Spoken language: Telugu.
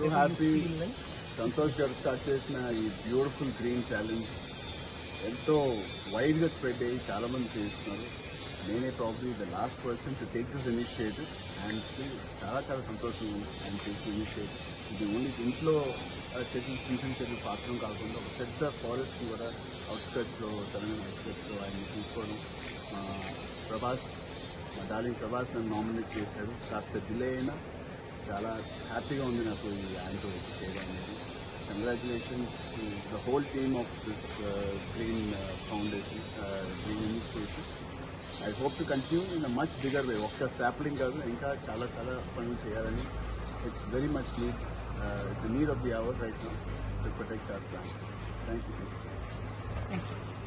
సో హ్యాపీ సంతోష్ గారు స్టార్ట్ చేసిన ఈ బ్యూటిఫుల్ గ్రీన్ ఛాలెంజ్ ఎంతో వైడ్గా స్ప్రెడ్ అయ్యి చాలా మంది చేస్తున్నారు నేనే probably the last person to take this initiative and చాలా చాలా సంతోషం అండ్ టేక్ ఇనిషియేటివ్ ఇది ఓన్లీ ఇంట్లో ఆ, చెట్లు చిన్న చిన్న చెట్లు పాత్రం కాకుండా ఒక పెద్ద ఫారెస్ట్ కూడా అవుట్స్కట్స్లో తెలంగాణ అవుట్స్కట్స్లో ఆయన తీసుకోవడం ఆ, ప్రభాస్ మా డార్లింగ్ ప్రభాస్ నన్ను నామినేట్ చేశాడు కాస్త డిలే అయినా చాలా హ్యాపీగా ఉంది నాకు ఈ ఆయనతో వచ్చి చేయడం అనేది congratulations to the whole team of this green foundation green initiative I hope to continue in a much bigger way ఒక్క శాప్లింగ్ కాదు ఇంకా చాలా చాలా పనులు చేయాలని it's very much need it's need of the hour right now to protect our plan thank you Thank you.